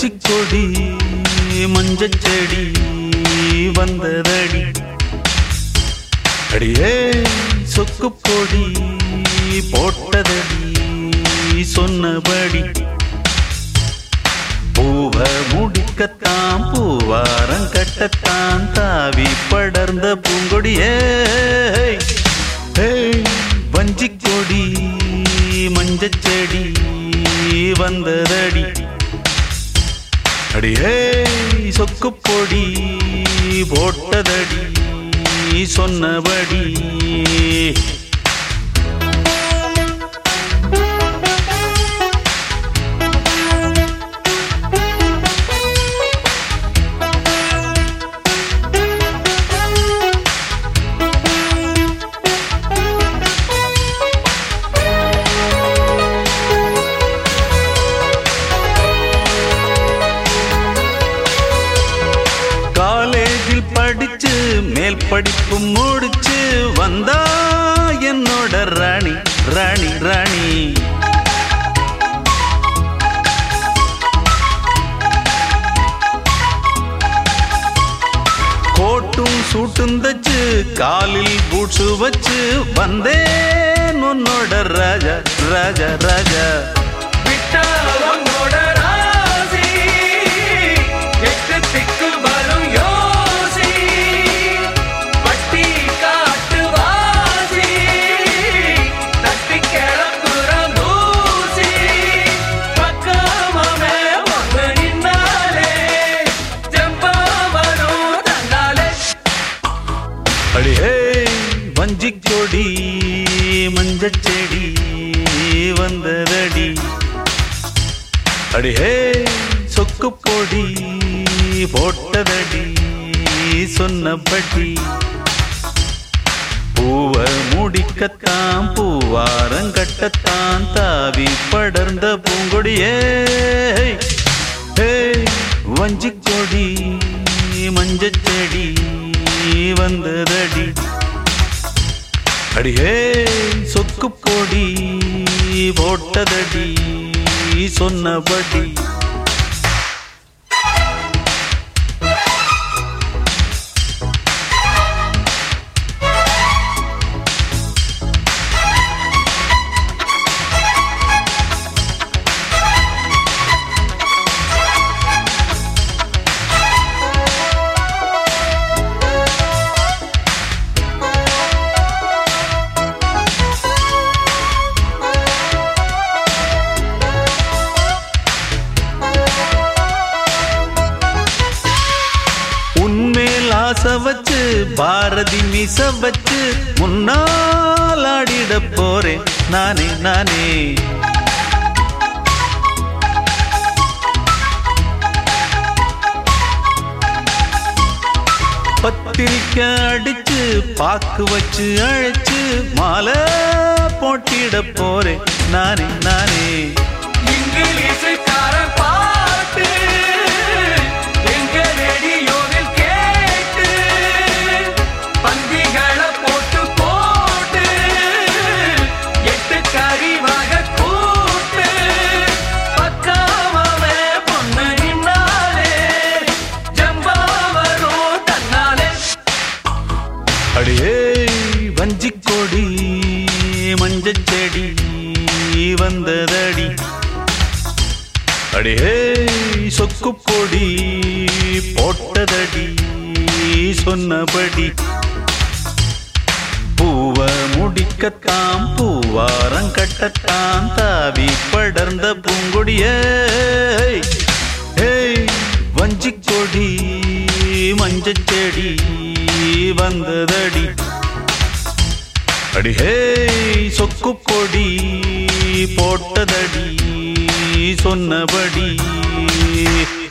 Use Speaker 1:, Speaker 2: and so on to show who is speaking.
Speaker 1: வஞ்சிக் கொடி மஞ்சள் செடி வந்ததடி அடியே சொக்கு பொடி போட்டதடி சொன்னபடி பூவ முடிக்கத்தான் பூவாரம் கட்டத்தான் தாவி படர்ந்த பூங்கொடியே வஞ்சிக் கொடி மஞ்சள் செடி வந்ததடி அடியே சொக்கு பொடி போட்டதடி சொன்னபடி காலேஜில் படிச்சு மேல் படிப்பு முடிச்சு வந்தா என்னோட ராணி ராணி ராணி கோட்டும் சூட்டும் தச்சு காலில் பூட்ஸு வச்சு வந்தேன் உன்னோட ராஜா ராஜா ராஜா
Speaker 2: விட்டா உன்னோட ராசி எட்டு திக்கு வரும் யோசி பட்டி காட்டு வாசி தட்டி கிளப்புற தூசி பக்கமாமே வந்து நின்னாலே ஜம்பா வரும் தன்னாலே
Speaker 1: அடியே வஞ்சிக் கொடி மஞ்சள் செடி வந்ததடி அடியே சொக்கு பொடி போட்டதடி சொன்னபடி பூவ முடிக்கத்தான் பூவாரம் கட்டத்தான் தாவி படர்ந்த பூங்கொடியே ஏய், வஞ்சிக் கொடி மஞ்சள் செடி வந்ததடி அடியே சொக்கு பொடி போட்டதடி சொன்னபடி உன்மேல் ஆசை வச்சு பாரதி மீச வச்சு முன்னால் ஆடிட போறேன் நானே நானே பத்திரிக்கை அடிச்சு பாக்கு வச்சு அழைச்சு மாலை போட்டிட போறேன் நானே நானே
Speaker 2: இங்கிலீஷுக்கார பாட்டு எங்க ரேடியோவில் கேட்டு பந்திகளை போட்டு போட்டு எட்டு கறிவாக கூட்டு பக்காமவே பொண்ணு நின்னாலே ஜம்பா வரும் தன்னாலே
Speaker 1: அடியே வஞ்சிக் கொடி மஞ்சள் செடி வந்ததடி அடியே சொக்கு பொடி போட்டதடி சொன்னபடி பூவ முடிக்கத்தான் பூவாரம் கட்டத்தான் தாவி படர்ந்த பூங்கொடியே ஏய் வஞ்சிக் கொடி மஞ்சள் செடி வந்ததடி அடிஹே சொக்கு பொடி போட்டதடி சொன்னபடி